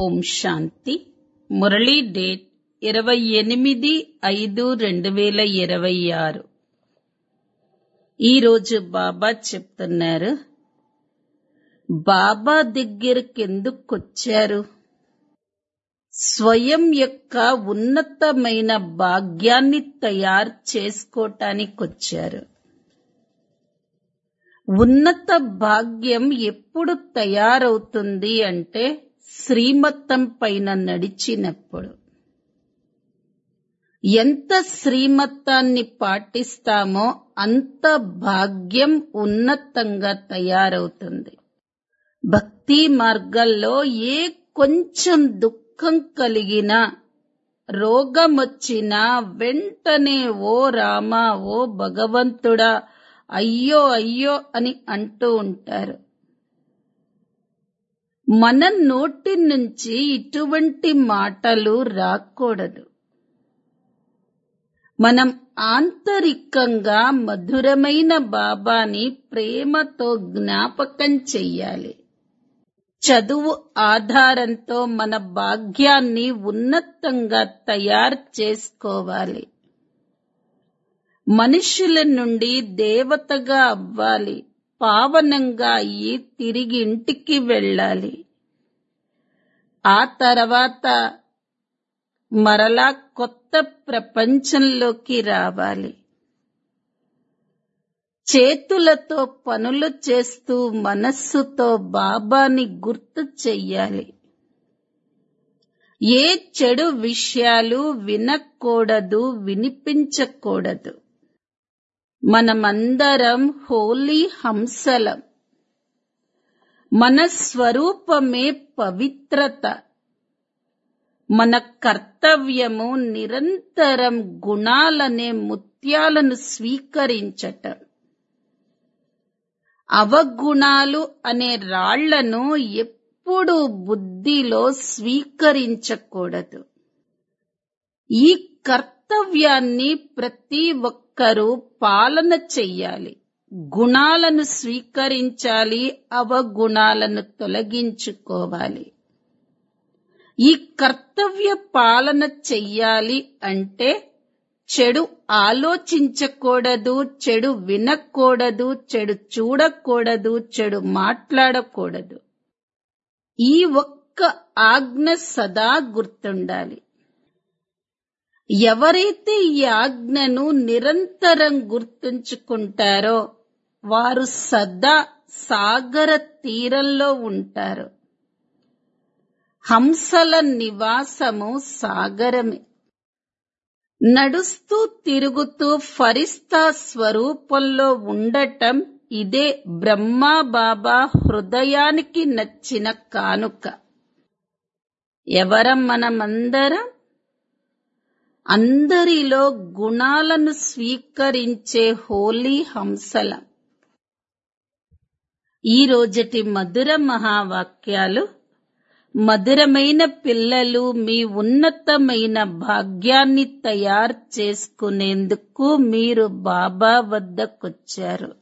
ఓం శాంతి Murali date ఇరవై ఎనిమిది ఐదు రెండు వేల ఇరవై ఆరు ఈరోజు బాబా చెప్తున్నారు బాబా దగ్గరికి ఎందుకొచ్చారు స్వయం యొక్క ఉన్నతమైన భాగ్యాన్ని తయారు చేసుకోటానికొచ్చారు ఉన్నత భాగ్యం ఎప్పుడు తయారవుతుంది అంటే శ్రీమతం పైన నడిచినప్పుడు ఎంత శ్రీమతాన్ని పాటిస్తామో అంత భాగ్యం ఉన్నతంగా తయారవుతుంది భక్తి మార్గంలో ఏ కొంచెం దుఃఖం కలిగినా రోగం వచ్చినా వెంటనే ఓ రామా ఓ భగవంతుడా అయ్యో అయ్యో అని అంటూ ఉంటారు మన నోటి నుంచి ఇటువంటి మాటలు రాకూడదు మనం ఆంతరికంగా మధురమైన బాబాని ప్రేమతో జ్ఞాపకం చెయ్యాలి చదువు ఆధారంతో మన భాగ్యాన్ని ఉన్నతంగా తయారు చేసుకోవాలి మనుషుల నుండి దేవతగా అవ్వాలి పావనంగా అయ్యి తిరిగి ఇంటికి వెళ్ళాలి ఆ తర్వాత మరలా కొత్త ప్రపంచంలోకి రావాలి చేతులతో పనులు చేస్తూ మనస్సుతో బాబాని గుర్తు చెయ్యాలి ఏ చెడు విషయాలు వినకూడదు వినిపించకూడదు మనమందరం హోలీ హంసలం మన స్వరూపమే పవిత్రత మన కర్తవ్యము నిరంతరం గుణాలనే ముత్యాలను స్వీకరించటం అవగుణాలు అనే రాళ్లను ఎప్పుడు బుద్ధిలో స్వీకరించకూడదు ఈ కర్తవ్యాన్ని ప్రతి ఒక్కరూ పాలన చెయ్యాలి గుణాలను స్వీకరించాలి అవగుణాలను తొలగించుకోవాలి ఈ కర్తవ్య పాలన చెయ్యాలి అంటే చెడు ఆలోచించకూడదు చెడు వినకూడదు చెడు చూడకూడదు చెడు మాట్లాడకూడదు ఈ ఒక్క ఆజ్ఞ సదా గుర్తుండాలి ఎవరైతే ఈ ఆజ్ఞను నిరంతరం గుర్తుంచుకుంటారో వారు సదా సాగర తీరంలో ఉంటారు హంసల నివాసము సాగరమే నడుస్తూ తిరుగుతూ ఫరిస్తా స్వరూపంలో ఉండటం ఇదే బ్రహ్మా బాబా హృదయానికి నచ్చిన కానుక ఎవరం మనమందరం అందరిలో గుణాలను స్వీకరించే హోలీ హంసలం ఈ రోజటి మధుర మహావాక్యాలు మధురమైన పిల్లలు మీ ఉన్నతమైన భాగ్యాన్ని తయారు చేసుకునేందుకు మీరు బాబా వద్దకొచ్చారు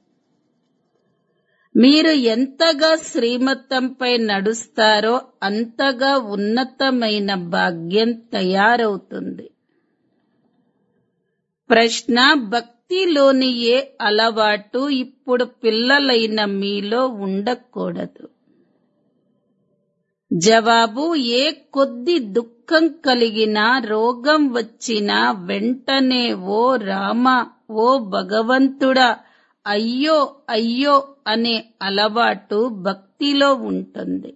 మీరు ఎంతగా శ్రీమతంపై నడుస్తారో అంతగా ఉన్నతమైన భాగ్యం తయారవుతుంది ప్రశ్న భక్తిలోని ఏ అలవాటు ఇప్పుడు పిల్లలైన మీలో ఉండకూడదు జవాబు ఏ కొద్ది దుఃఖం కలిగినా రోగం వచ్చినా వెంటనే ఓ రామ ఓ భగవంతుడా అయ్యో అయ్యో అనే అలవాటు భక్తిలో ఉంటుంది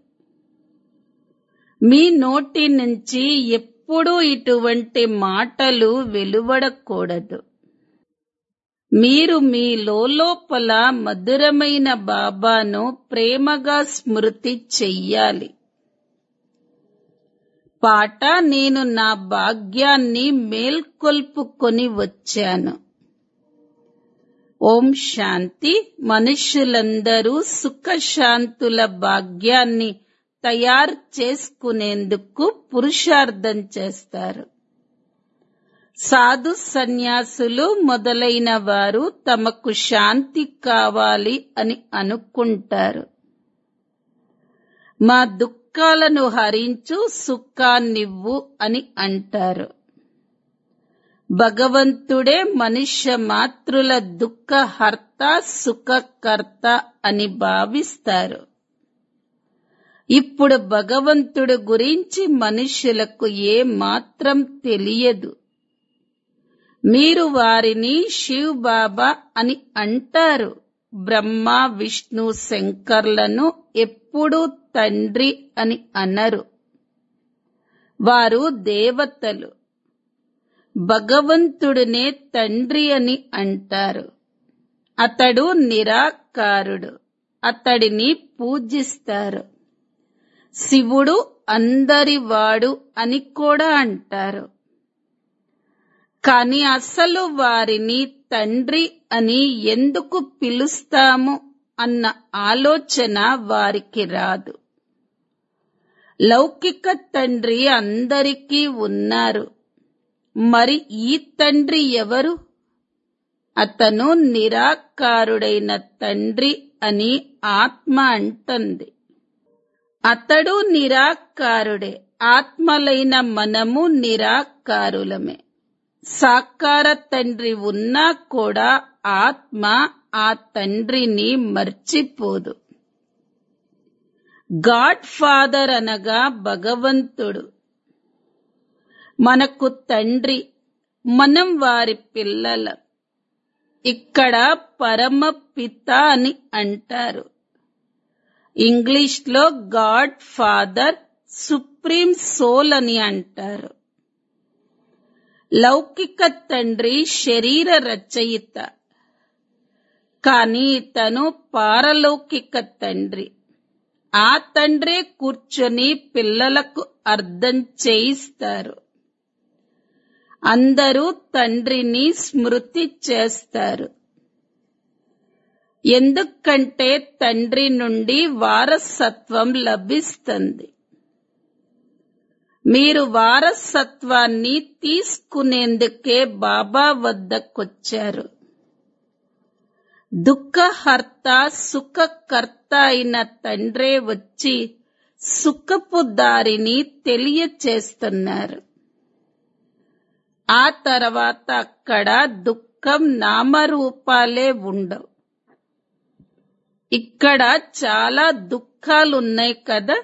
మీ నోటి నుంచి ఎప్పుడూ ఇటువంటి మాటలు వెలువడకూడదు మీరు మీ లోపల మధురమైన బాబాను ప్రేమగా స్మృతి చెయ్యాలి పాట నేను నా భాగ్యాన్ని మేల్కొల్పుకొని వచ్చాను ఓం శాంతి మనుషులందరూ సుఖశాంతుల భాగ్యాన్ని తయారు చేసుకునేందుకు పురుషార్థం చేస్తారు సాధు సన్యాసులు మొదలైన వారు తమకు శాంతి కావాలి అని అనుకుంటారు మా దుఃఖ దుఃఖాలను హరించు సుఖాన్నివ్వు అని అంటారు భగవంతుడే మనుష్య మాతృల దుఃఖహర్త సుఖకర్త అని భావిస్తారు ఇప్పుడు భగవంతుడు గురించి మనుష్యులకు ఏ మాత్రం తెలియదు మీరు వారిని శివ్ బాబా అని అంటారు బ్రహ్మ విష్ణు శంకర్లను ఎప్పుడూ తండ్రి అని అనరు వారు దేవతలు భగవంతుడినే తండ్రి అని అంటారు అతడు నిరాకారుడు అతడిని పూజిస్తారు శివుడు అందరివాడు అని కూడా అంటారు కాని అసలు వారిని తండ్రి అని ఎందుకు పిలుస్తాము అన్న ఆలోచన వారికి రాదు లౌకిక తండ్రి అందరికీ ఉన్నారు మరి ఈ తండ్రి ఎవరు అతను నిరాకారుడైన తండ్రి అని ఆత్మ అంటుంది అతడు నిరాకారుడే ఆత్మలైన మనము నిరాకారులమే సాకార తండ్రి ఉన్నా కూడా ఆత్మ ఆ తండ్రిని మర్చిపోదు గాడ్ ఫాదర్ అనగా భగవంతుడు మనకు తండ్రి మనం వారి పిల్లల ఇక్కడ పరమ పిత అని అంటారు ఇంగ్లీష్ లో గాడ్ ఫాదర్ సుప్రీం సోల్ అని అంటారు లౌకిక తండ్రి శరీర రచయిత కానీ తను పారలౌకిక తండ్రి ఆ తండ్రే కూర్చొని పిల్లలకు అర్థం చేయిస్తారు అందరూ తండ్రిని స్మృతి చేస్తారు ఎందుకంటే తండ్రి నుండి వారసత్వం లభిస్తుంది మీరు వారసత్వాన్ని తీసుకునేందుకే బాబా వద్దకొచ్చారు దుఃఖహర్త సుఖకర్త అయిన తండ్రే వచ్చి సుఖపు దారిని తెలియచేస్తున్నారు ఆ తర్వాత అక్కడ దుఃఖం నామరూపాలే ఉండవు ఇక్కడ చాలా దుఃఖాలున్నాయి కదా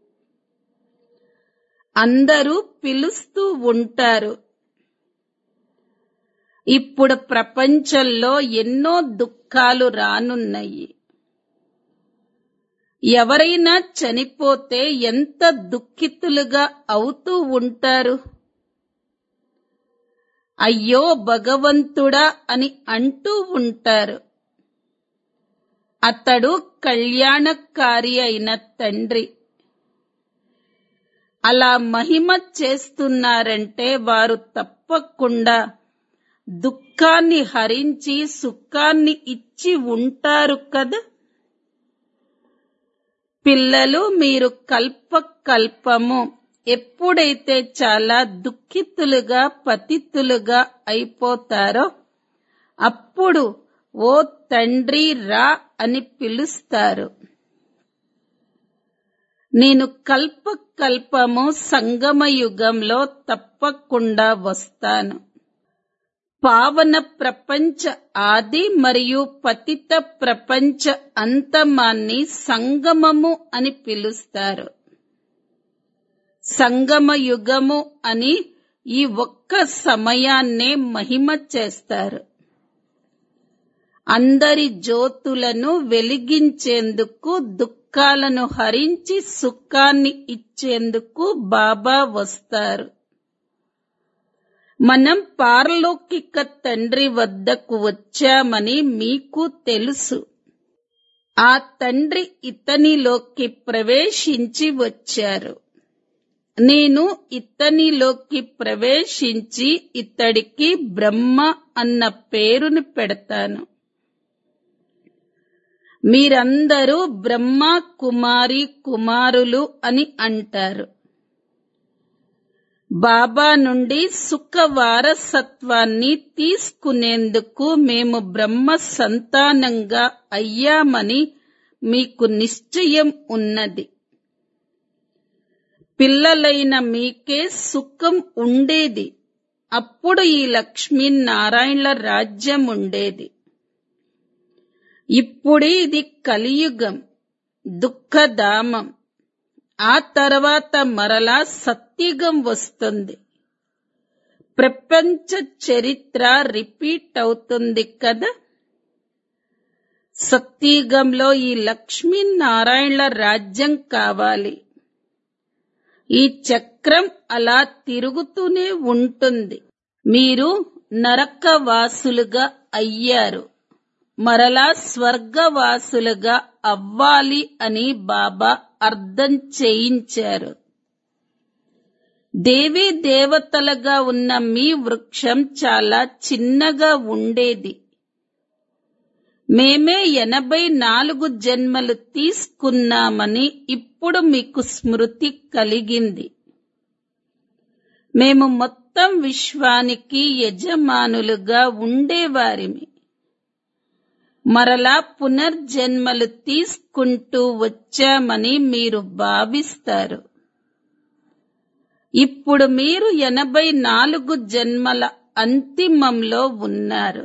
అందరూ పిలుస్తూ ఉంటారు ఇప్పుడు ప్రపంచంలో ఎన్నో దుఃఖాలు రానున్నాయి ఎవరైనా చనిపోతే ఎంత దుఃఖితులుగా అవుతూ ఉంటారు అయ్యో భగవంతుడా అని అంటూ ఉంటారు అతడు కళ్యాణకారి అయిన తండ్రి అలా మహిమ చేస్తున్నారంటే వారు తప్పకుండా దుఃఖాన్ని హరించి సుఖాన్ని ఇచ్చి ఉంటారు కదా పిల్లలు మీరు కల్ప కల్పము ఎప్పుడైతే చాలా దుఃఖితులుగా పతితులుగా అయిపోతారో అప్పుడు ఓ తండ్రి రా అని పిలుస్తారు నేను కల్ప కల్పము సంగమ యుగంలో తప్పకుండా వస్తాను పావన ప్రపంచ ఆది మరియు పతిత ప్రపంచ అంతమాన్ని సంగమము అని పిలుస్తారు సంగమ యుగము అని ఈ ఒక్క సమయాన్నే మహిమ చేస్తారు అందరి జ్యోతులను వెలిగించేందుకు దుఃఖాలను హరించి సుఖాన్ని ఇచ్చేందుకు బాబా వస్తారు మనం పారలౌకిక తండ్రి వద్దకు వచ్చామని మీకు తెలుసు ఆ తండ్రి ఇతనిలోకి ప్రవేశించి వచ్చారు నేను ఇతనిలోకి ప్రవేశించి ఇతడికి బ్రహ్మ అన్న పేరుని పెడతాను మీరందరూ బ్రహ్మ కుమారి కుమారులు అని అంటారు బాబా నుండి సుఖ వారసత్వాన్ని తీసుకునేందుకు మేము బ్రహ్మ సంతానంగా అయ్యామని మీకు నిశ్చయం ఉన్నది పిల్లలైన మీకే సుఖం ఉండేది అప్పుడు ఈ లక్ష్మీనారాయణల రాజ్యం ఉండేది ఇప్పుడు ఇది కలియుగం దుఃఖధామం ఆ తర్వాత మరలా సత్యుగం వస్తుంది ప్రపంచ చరిత్ర రిపీట్ అవుతుంది కదా సత్యుగంలో ఈ లక్ష్మీనారాయణల రాజ్యం కావాలి ఈ చక్రం అలా తిరుగుతూనే ఉంటుంది మీరు నరకవాసులుగా అయ్యారు మరలా స్వర్గవాసులుగా అవ్వాలి అని బాబా అర్థం చేయించారు దేవీ దేవతలుగా ఉన్న మీ వృక్షం చాలా చిన్నగా ఉండేది మేమే ఎనభై నాలుగు జన్మలు తీసుకున్నామని ఇప్పుడు మీకు స్మృతి కలిగింది మేము మొత్తం విశ్వానికి యజమానులుగా ఉండేవారిమి మరలా పునర్జన్మలు తీసుకుంటూ వచ్చామని మీరు భావిస్తారు ఇప్పుడు మీరు ఎనభై నాలుగు జన్మల అంతిమంలో ఉన్నారు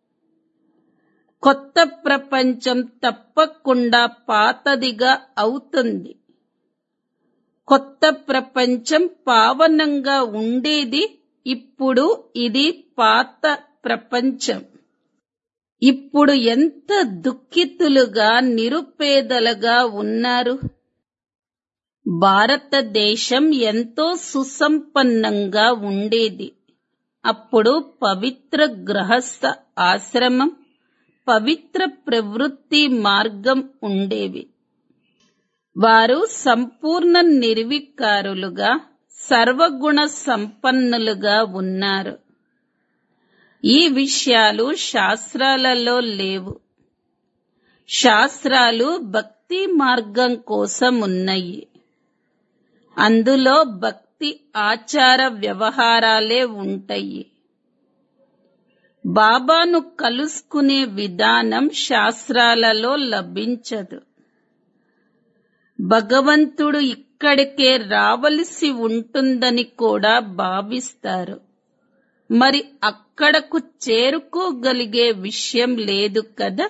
కొత్త ప్రపంచం తప్పకుండా పాతదిగా అవుతుంది కొత్త ప్రపంచం పావనంగా ఉండేది ఇప్పుడు ఇది పాత ప్రపంచం ఇప్పుడు ఎంత దుఃఖితులుగా నిరుపేదలుగా ఉన్నారు భారతదేశం ఎంతో సుసంపన్నంగా ఉండేది అప్పుడు పవిత్ర గృహస్థ ఆశ్రమం పవిత్ర ప్రవృత్తి మార్గం ఉండేవి వారు సంపూర్ణ నిర్వికారులుగా సర్వగుణ సంపన్నులుగా ఉన్నారు ఈ విషయాలు శాస్త్రాలలో లేవు శాస్త్రాలు భక్తి మార్గం కోసం ఉన్నాయి అందులో భక్తి ఆచార వ్యవహారాలే ఉంటాయి బాబాను కలుసుకునే విధానం శాస్త్రాలలో లభించదు భగవంతుడు ఇక్కడికే రావలసి ఉంటుందని కూడా భావిస్తారు మరి అక్కడకు చేరుకోగలిగే విషయం లేదు కదా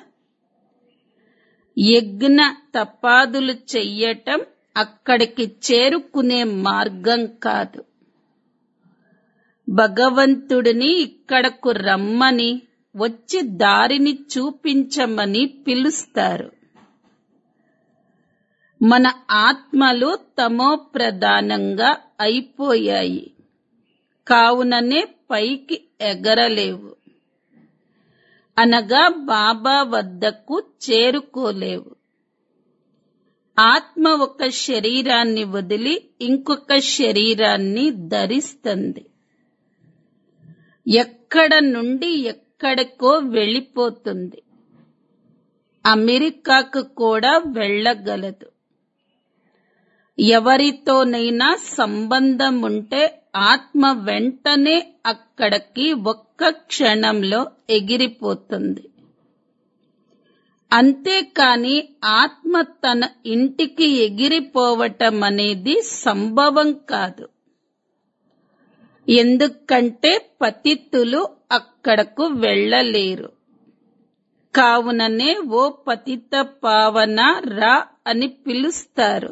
యజ్ఞ తపాదులు చెయ్యటం అక్కడికి చేరుకునే మార్గం కాదు భగవంతుడిని ఇక్కడకు రమ్మని వచ్చి దారిని చూపించమని పిలుస్తారు మన ఆత్మలు తమో ప్రధానంగా అయిపోయాయి కావుననే పైకి ఎగరలేవు అనగా బాబా వద్దకు చేరుకోలేవు ఆత్మ ఒక శరీరాన్ని వదిలి ఇంకొక శరీరాన్ని ధరిస్తుంది ఎక్కడ నుండి ఎక్కడికో వెళ్ళిపోతుంది అమెరికాకు కూడా వెళ్ళగలదు ఎవరితోనైనా సంబంధం ఉంటే ఆత్మ వెంటనే అక్కడికి ఒక్క క్షణంలో ఎగిరిపోతుంది అంతేకాని ఆత్మ తన ఇంటికి ఎగిరిపోవటం అనేది సంభవం కాదు ఎందుకంటే పతితులు అక్కడకు వెళ్ళలేరు కావుననే ఓ పతిత పావన రా అని పిలుస్తారు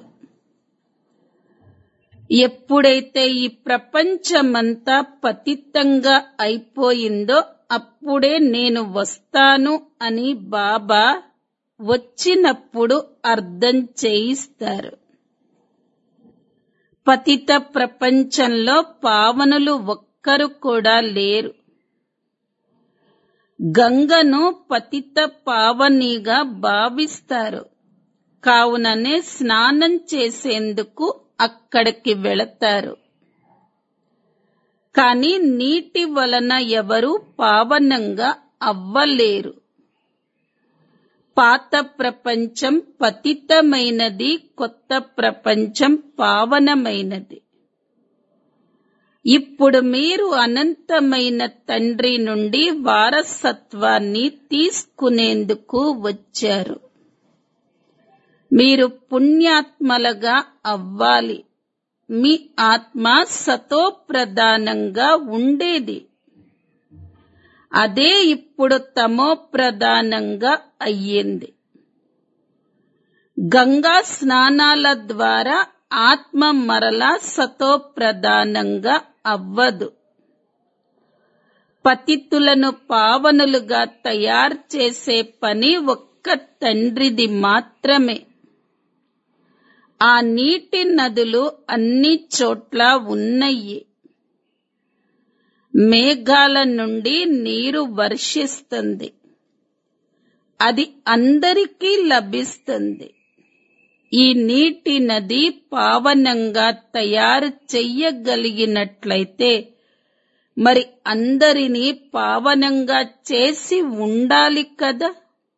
ఎప్పుడైతే ఈ ప్రపంచమంతా పతితంగా అయిపోయిందో అప్పుడే నేను వస్తాను అని బాబా వచ్చినప్పుడు అర్థం చేయిస్తారు పతిత ప్రపంచంలో పావనులు ఒక్కరు కూడా లేరు గంగను పతిత పావనిగా భావిస్తారు కావుననే స్నానం చేసేందుకు అక్కడికి వెళతారు కాని నీటి వలన ఎవరు పావనంగా అవ్వలేరు పాత ప్రపంచం పతితమైనది కొత్త ప్రపంచం పావనమైనది ఇప్పుడు మీరు అనంతమైన తండ్రి నుండి వారసత్వాన్ని తీసుకునేందుకు వచ్చారు మీరు పుణ్యాత్మలుగా అవ్వాలి మీ ఆత్మ సతో ప్రధానంగా ఉండేది అదే ఇప్పుడు తమో ప్రధానంగా అయ్యింది గంగా స్నానాల ద్వారా ఆత్మ మరలా సతో ప్రధానంగా అవ్వదు పతితులను పావనులుగా తయారు చేసే పని ఒక్క తండ్రిది మాత్రమే ఆ నీటి నదులు అన్ని చోట్ల ఉన్నాయి మేఘాల నుండి నీరు వర్షిస్తుంది అది అందరికీ లభిస్తుంది ఈ నీటి నది పావనంగా తయారు చెయ్యగలిగినట్లయితే మరి అందరినీ పావనంగా చేసి ఉండాలి కదా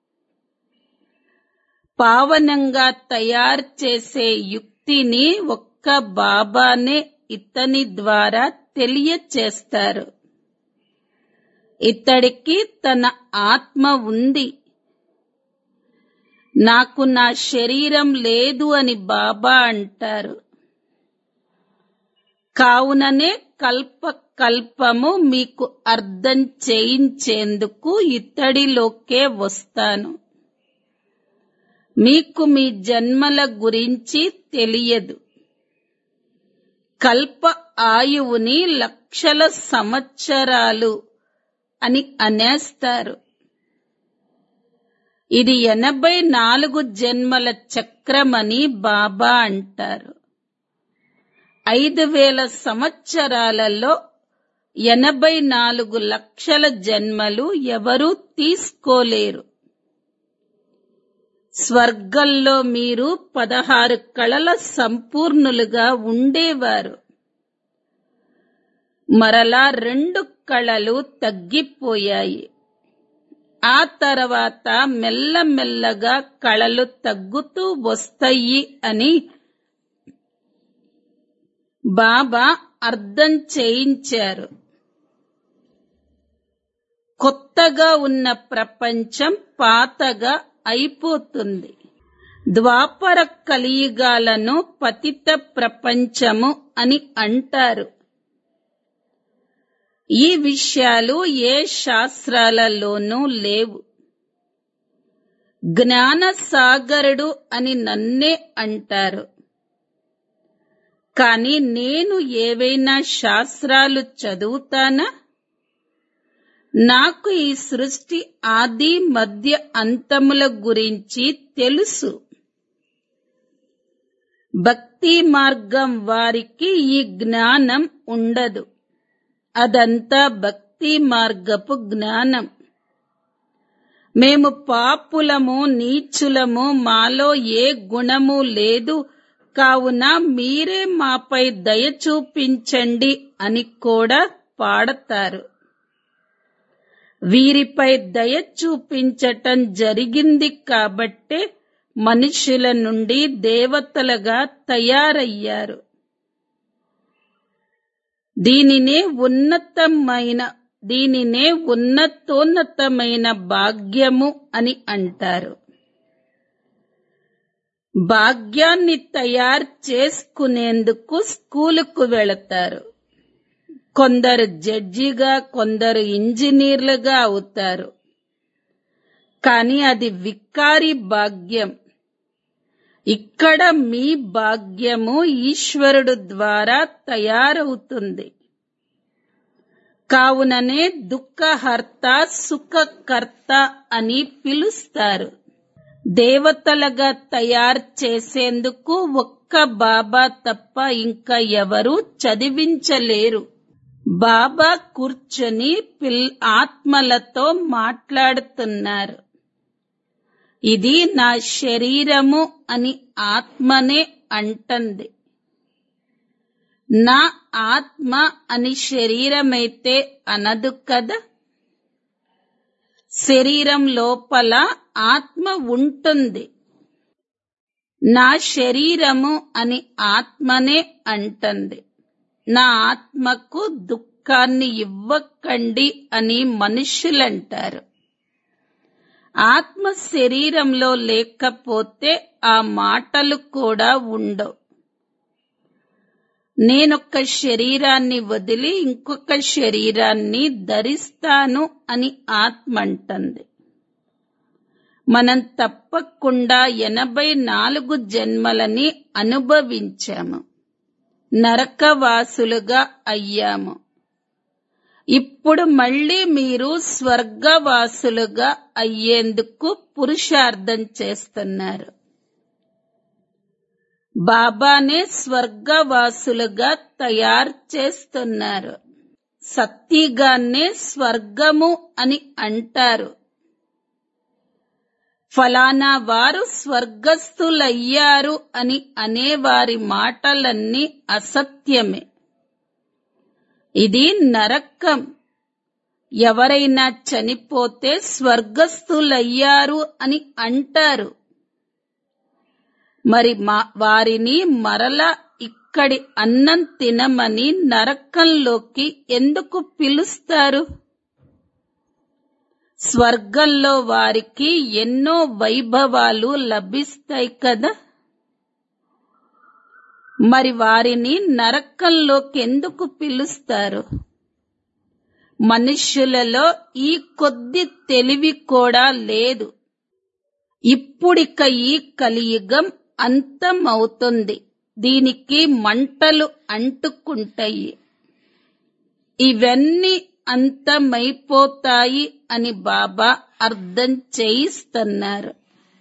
పావనంగా తయారు చేసే యుక్తిని ఒక్క బాబానే ఇతని ద్వారా తెలియచేస్తారు ఇతడికి తన ఆత్మ ఉంది నాకు నా శరీరం లేదు అని బాబా అంటారు కావుననే కల్ప కల్పము మీకు అర్థం చేయించేందుకు ఇతడిలోకే వస్తాను మీకు మీ జన్మల గురించి తెలియదు కల్ప ఆయువుని లక్షల సంవత్సరాలు అని అనేస్తారు ఇది ఎనభై నాలుగు జన్మల చక్రమని బాబా అంటారు ఐదు వేల సంవత్సరాలలో ఎనభై నాలుగు లక్షల జన్మలు ఎవరూ తీసుకోలేరు స్వర్గంలో మీరు పదహారు కళల సంపూర్ణులుగా ఉండేవారు మరలా రెండు కళలు తగ్గిపోయాయి ఆ తర్వాత మెల్లమెల్లగా కళలు తగ్గుతూ వస్తాయి అని బాబా అర్థం చేయించారు కొత్తగా ఉన్న ప్రపంచం పాతగా అయిపోతుంది ద్వాపర కలియుగాలను పతిత ప్రపంచము అని అంటారు ఈ విషయాలు ఏ శాస్త్రాలలోనూ లేవు జ్ఞాన సాగరుడు అని నన్నే అంటారు కాని నేను ఏవైనా శాస్త్రాలు చదువుతానా నాకు ఈ సృష్టి ఆది మధ్య అంతముల గురించి తెలుసు భక్తి మార్గం వారికి ఈ జ్ఞానం ఉండదు అదంతా భక్తి మార్గపు జ్ఞానం మేము పాపులము నీచులము మాలో ఏ గుణము లేదు కావున మీరే మాపై దయ చూపించండి అని కూడా పాడతారు వీరిపై దయ చూపించటం జరిగింది కాబట్టే మనుషుల నుండి దేవతలుగా తయారయ్యారు దీనినే ఉన్నతమైన దీనినే ఉన్నతోన్నతమైన భాగ్యము అని అంటారు భాగ్యాన్ని తయారు చేసుకునేందుకు స్కూలుకు వెళతారు కొందరు జడ్జిగా కొందరు ఇంజనీర్లుగా అవుతారు కానీ అది వికారి భాగ్యం ఇక్కడ మీ భాగ్యము ఈశ్వరుడు ద్వారా తయారవుతుంది కావుననే దుఃఖహర్త సుఖకర్త అని పిలుస్తారు దేవతలుగా తయారు చేసేందుకు ఒక్క బాబా తప్ప ఇంకా ఎవరూ చదివించలేరు బాబా కూర్చొని పిల్ ఆత్మలతో మాట్లాడుతున్నారు ఇది నా శరీరము అని ఆత్మనే అంటుంది నా ఆత్మ అని శరీరమైతే అనదు కదా శరీరం లోపల ఆత్మ ఉంటుంది నా శరీరము అని ఆత్మనే అంటుంది నా ఆత్మకు దుఃఖాన్ని ఇవ్వకండి అని మనుషులంటారు ఆత్మ శరీరంలో లేకపోతే ఆ మాటలు కూడా ఉండవు నేనొక్క శరీరాన్ని వదిలి ఇంకొక శరీరాన్ని ధరిస్తాను అని ఆత్మ అంటుంది మనం తప్పకుండా ఎనభై నాలుగు జన్మలని అనుభవించాము నరకవాసులుగా అయ్యాము ఇప్పుడు మళ్ళీ మీరు స్వర్గవాసులుగా అయ్యేందుకు పురుషార్థం చేస్తున్నారు బాబానే స్వర్గవాసులుగా తయారు చేస్తున్నారు సత్తిగానే స్వర్గము అని అంటారు ఫలానా వారు స్వర్గస్థులయ్యారు అని అనేవారి మాటలన్నీ అసత్యమే ఇది నరకం ఎవరైనా చనిపోతే స్వర్గస్థులయ్యారు అని అంటారు మరి మా వారిని మరల ఇక్కడి అన్నం తినమని నరకంలోకి ఎందుకు పిలుస్తారు స్వర్గంలో వారికి ఎన్నో వైభవాలు లభిస్తాయి కదా మరి వారిని నరకంలోకి ఎందుకు పిలుస్తారు మనుష్యులలో ఈ కొద్ది తెలివి కూడా లేదు ఇప్పుడిక ఈ కలియుగం అంతమవుతుంది దీనికి మంటలు అంటుకుంటాయి ఇవన్నీ అంతమైపోతాయి అని బాబా అర్థం చేయిస్తున్నారు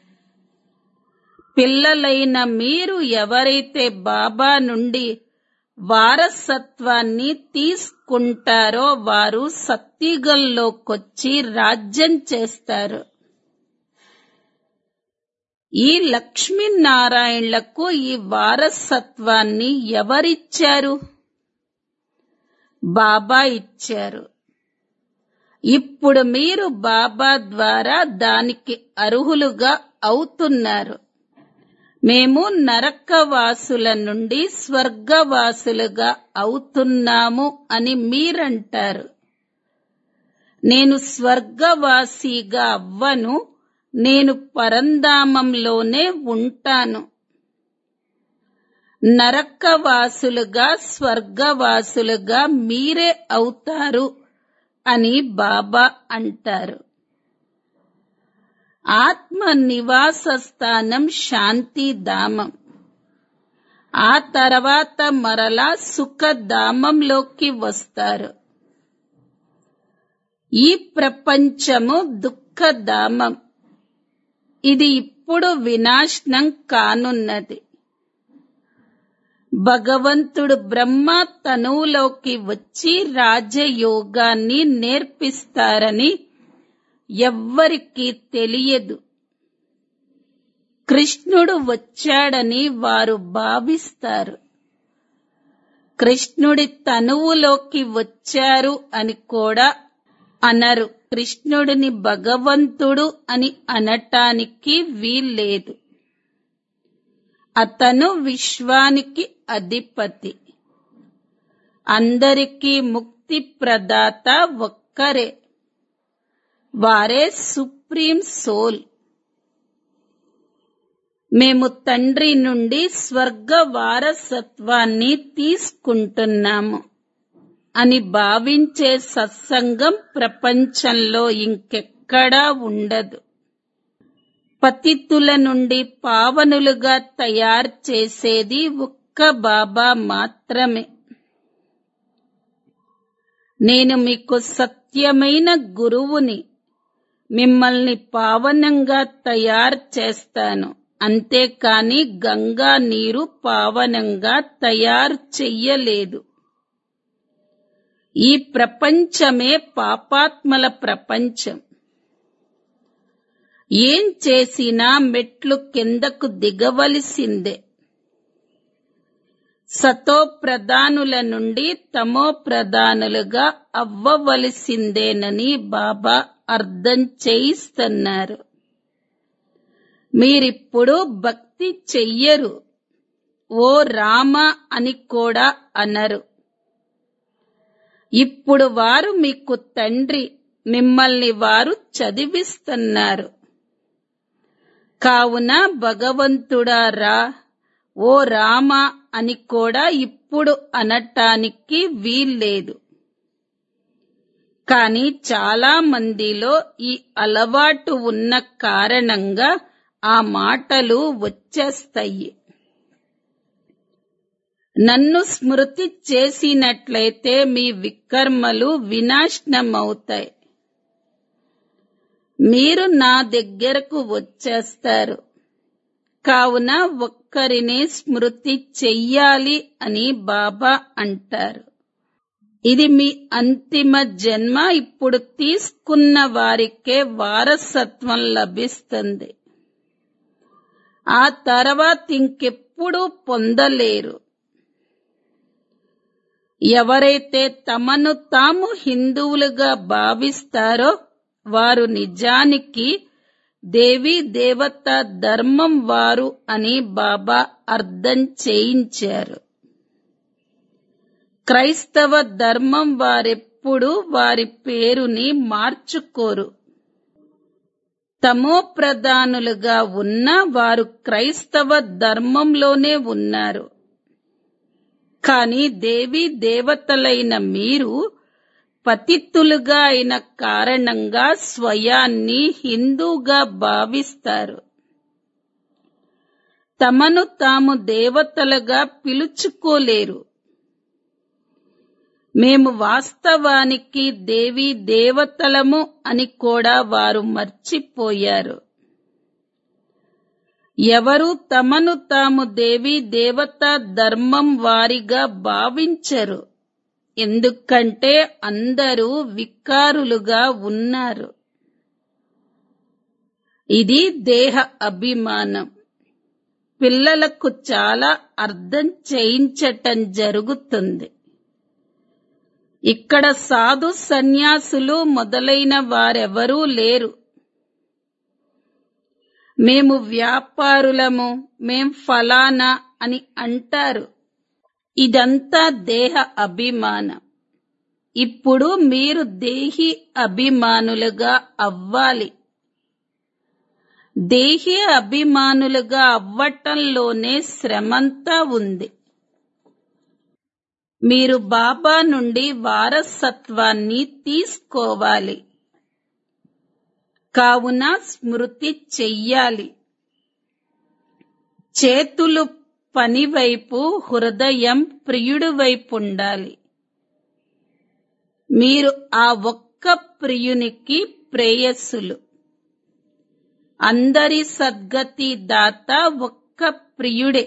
పిల్లలైన మీరు ఎవరైతే బాబా నుండి వారసత్వాన్ని తీసుకుంటారో వారు సత్యుగంలోకొచ్చి రాజ్యం చేస్తారు ఈ లక్ష్మీనారాయణలకు ఈ వారసత్వాన్ని ఎవరిచ్చారు బాబా ఇచ్చారు ఇప్పుడు మీరు బాబా ద్వారా దానికి అర్హులుగా అవుతున్నారు మేము నరకవాసుల నుండి స్వర్గవాసులుగా అవుతున్నాము అని మీరంటారు నేను స్వర్గవాసిగా అవ్వను నేను పరంధామంలోనే ఉంటాను నరకవాసులుగా స్వర్గవాసులుగా మీరే అవుతారు అని బాబా అంటారు ఆత్మ నివాస స్థానం శాంతిధామం ఆ తర్వాత మరలా సుఖధామంలోకి వస్తారు ఈ ప్రపంచము దుఃఖధామం ఇది ఇప్పుడు వినాశనం కానున్నది భగవంతుడు బ్రహ్మ తనువులోకి వచ్చి రాజయోగాన్ని నేర్పిస్తారని ఎవ్వరికీ తెలియదు కృష్ణుడు వచ్చాడని వారు భావిస్తారు కృష్ణుడి తనువులోకి వచ్చారు అని కూడా అనరు కృష్ణుడిని భగవంతుడు అని అనటానికి వీల్లేదు అతను విశ్వానికి అధిపతి అందరికీ ముక్తి ప్రదాత ఒక్కరే వారే సుప్రీం సోల్ మేము తండ్రి నుండి స్వర్గ వారసత్వాన్ని తీసుకుంటున్నాము అని భావించే సత్సంగం ప్రపంచంలో ఇంకెక్కడా ఉండదు పతితుల నుండి పావనులుగా తయారు చేసేది ఒక్క బాబా మాత్రమే నేను మీకు సత్యమైన గురువుని మిమ్మల్ని పావనంగా తయారు చేస్తాను అంతేకాని గంగా నీరు పావనంగా తయారు చెయ్యలేదు ఈ ప్రపంచమే పాపాత్మల ప్రపంచం ఏం చేసినా మెట్లు కిందకు దిగవలసిందే సతో ప్రధానుల నుండి తమో ప్రధానులుగా అవ్వవలసిందేనని బాబా అర్థం చేయిస్తున్నారు మీరిప్పుడు భక్తి చెయ్యరు ఓ రామ అని కూడా అనరు ఇప్పుడు వారు మీకు తండ్రి మిమ్మల్ని వారు చదివిస్తున్నారు కావున భగవంతుడా రా ఓ రామ అని కూడా ఇప్పుడు అనటానికి వీల్లేదు కానీ చాలా మందిలో ఈ అలవాటు ఉన్న కారణంగా ఆ మాటలు వచ్చేస్తాయి నన్ను స్మృతి చేసినట్లయితే మీ వికర్మలు వినాశనమవుతాయి మీరు నా దగ్గరకు వచ్చేస్తారు కావున ఒక్కరినే స్మృతి చెయ్యాలి అని బాబా అంటారు ఇది మీ అంతిమ జన్మ ఇప్పుడు తీసుకున్న వారికే వారసత్వం లభిస్తుంది ఆ తర్వాత ఇంకెప్పుడు పొందలేరు ఎవరైతే తమను తాము హిందువులుగా భావిస్తారో వారు నిజానికి దేవీ దేవత ధర్మం వారు అని బాబా అర్థం చేయించారు క్రైస్తవ ధర్మం వారెప్పుడు వారి పేరుని మార్చుకోరు తమో ప్రధానులుగా ఉన్న వారు క్రైస్తవ ధర్మంలోనే ఉన్నారు కానీ దేవి దేవతలైన మీరు పతిత్తులుగా అయిన కారణంగా స్వయాన్ని హిందూగా భావిస్తారు తమను తాము దేవతలుగా పిలుచుకోలేరు మేము వాస్తవానికి దేవి దేవతలము అని కూడా వారు మర్చిపోయారు ఎవరు తమను తాము దేవి దేవత ధర్మం వారిగా భావించరు ఎందుకంటే అందరూ వికారులుగా ఉన్నారు ఇది దేహ అభిమానం పిల్లలకు చాలా అర్థం చేయించటం జరుగుతుంది ఇక్కడ సాధు సన్యాసులు మొదలైన వారెవరూ లేరు మేము వ్యాపారులము మేం ఫలానా అని అంటారు ఇదంతా దేహ అభిమానం ఇప్పుడు మీరు దేహి అభిమానులుగా అవ్వాలి దేహి అభిమానులుగా అవ్వటంలోనే శ్రమంతా ఉంది మీరు బాబా నుండి వారసత్వాన్ని తీసుకోవాలి కావున స్మృతి చెయ్యాలి చేతులు పని వైపు హృదయం ప్రియుడు వైపు ఉండాలి మీరు ఆ ఒక్క ప్రియునికి ప్రేయస్సులు అందరి సద్గతి దాత ఒక్క ప్రియుడే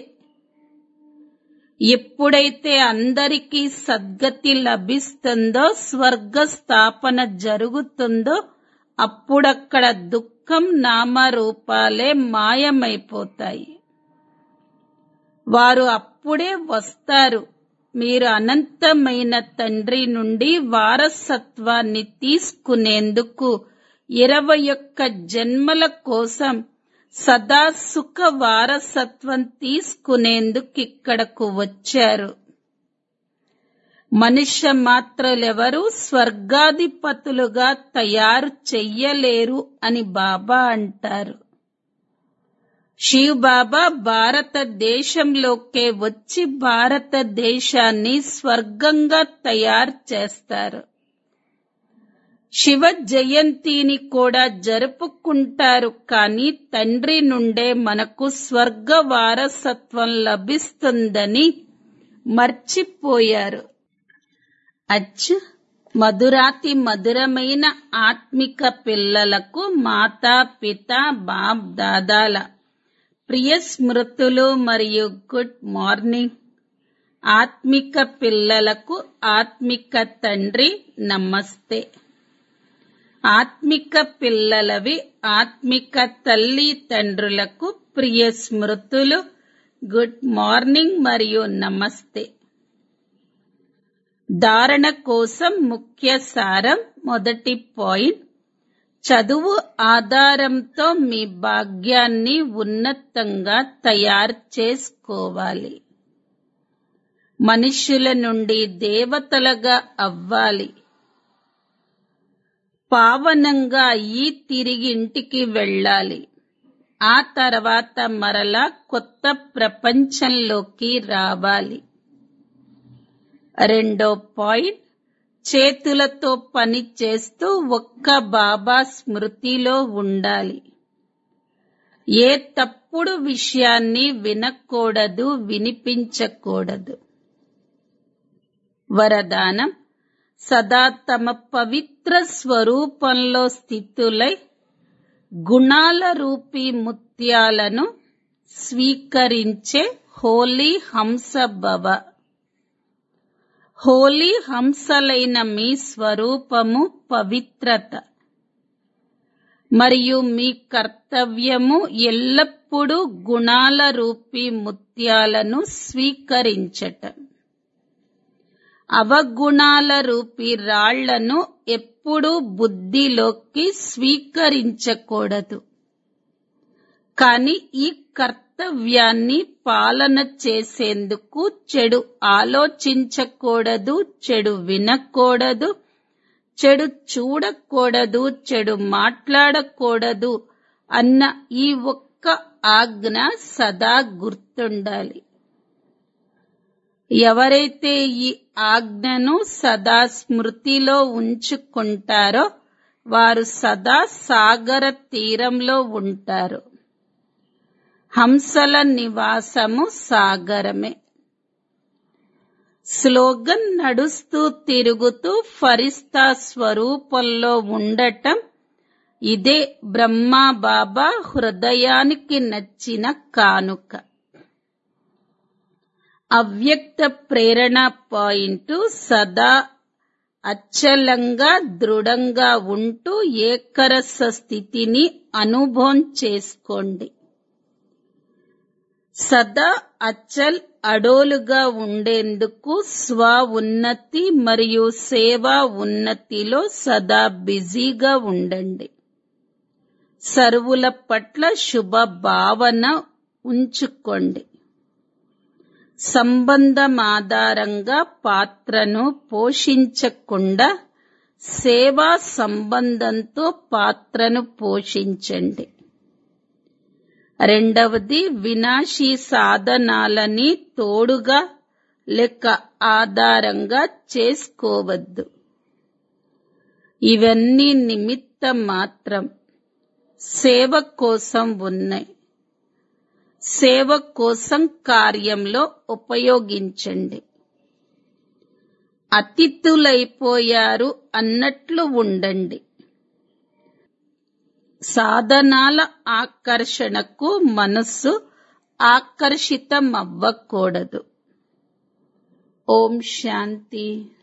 ఎప్పుడైతే అందరికీ సద్గతి లభిస్తుందో స్వర్గ స్థాపన జరుగుతుందో అప్పుడక్కడ దుఃఖం నామరూపాలే మాయమైపోతాయి వారు అప్పుడే వస్తారు మీరు అనంతమైన తండ్రి నుండి వారసత్వాన్ని తీసుకునేందుకు ఇరవై ఒక్క జన్మల కోసం సదా సుఖ వారసత్వం తీసుకునేందుకు ఇక్కడకు వచ్చారు మనుష్య మాత్రలెవరూ స్వర్గాధిపతులుగా తయారు చెయ్యలేరు అని బాబా అంటారు శివ్ బాబా భారతదేశంలోకే వచ్చి భారతదేశాన్ని స్వర్గంగా తయారు చేస్తారు శివ జయంతిని కూడా జరుపుకుంటారు కానీ తండ్రి నుండే మనకు స్వర్గ వారసత్వం లభిస్తుందని మర్చిపోయారు అచ్చు మధురాతి మధురమైన ఆత్మిక పిల్లలకు మాతా పిత బాప్ దాదాల ప్రియ స్మృతులు మరియు గుడ్ మార్నింగ్ ఆత్మిక పిల్లలకు ఆత్మిక తండ్రి నమస్తే ఆత్మిక పిల్లలవి ఆత్మిక తల్లి తండ్రులకు ప్రియ స్మృతులు గుడ్ మార్నింగ్ మరియు నమస్తే ధారణ కోసం ముఖ్య సారం మొదటి పాయింట్ చదువు ఆధారంతో మీ భాగ్యాన్ని ఉన్నతంగా తయారు చేసుకోవాలి మనుష్యుల నుండి దేవతలుగా అవ్వాలి పావనంగా అయ్యి తిరిగి ఇంటికి వెళ్ళాలి ఆ తర్వాత మరలా కొత్త ప్రపంచంలోకి రావాలి రెండో పాయింట్ చేతులతో పని చేస్తూ ఒక్క బాబా స్మృతిలో ఉండాలి ఏ తప్పుడు విషయాన్ని వినకూడదు వినిపించకూడదు వరదానం సదా తమ పవిత్ర స్వరూపంలో స్థితులై గుణాల రూపీ ముత్యాలను స్వీకరించే హోలీ హంస భవ హోలీ హంసలైన మీ స్వరూపము పవిత్రత మరియు మీ కర్తవ్యము ఎల్లప్పుడూ గుణాల రూపీ ముత్యాలను స్వీకరించటం అవగుణాల రూపీ రాళ్లను ఎప్పుడూ బుద్ధిలోకి స్వీకరించకూడదు కాని ఈ కర్తవ్యాన్ని పాలన చేసేందుకు చెడు ఆలోచించకూడదు చెడు వినకూడదు చెడు చూడకూడదు చెడు మాట్లాడకూడదు అన్న ఈ ఒక్క ఆజ్ఞ సదా గుర్తుండాలి ఎవరైతే ఈ ఆజ్ఞను సదా స్మృతిలో ఉంచుకుంటారో వారు సదా సాగర తీరంలో ఉంటారు హంసల నివాసము సాగరమే స్లోగన్ నడుస్తూ తిరుగుతూ ఫరిస్తా స్వరూపంలో ఉండటం ఇదే బ్రహ్మా బాబా హృదయానికి నచ్చిన కానుక అవ్యక్త ప్రేరణ పాయింట్ సదా అచ్చలంగా దృఢంగా ఉంటూ ఏకరస స్థితిని అనుభవం చేసుకోండి సదా అచల్ అడోలుగా ఉండేందుకు స్వ ఉన్నతి మరియు సేవా ఉన్నతిలో సదా బిజీగా ఉండండి సర్వుల పట్ల శుభ భావన ఉంచుకోండి సంబంధం ఆధారంగా పాత్రను పోషించకుండా సేవా సంబంధంతో పాత్రను పోషించండి రెండవది వినాశీ సాధనాలని తోడుగా లేక ఆధారంగా చేసుకోవద్దు ఇవన్నీ నిమిత్త మాత్రం సేవ కోసం ఉన్నాయి సేవ కోసం కార్యంలో ఉపయోగించండి అతిథులైపోయారు అన్నట్లు ఉండండి సాధనాల ఆకర్షణకు మనస్సు ఆకర్షితం అవ్వకూడదు ఓం శాంతి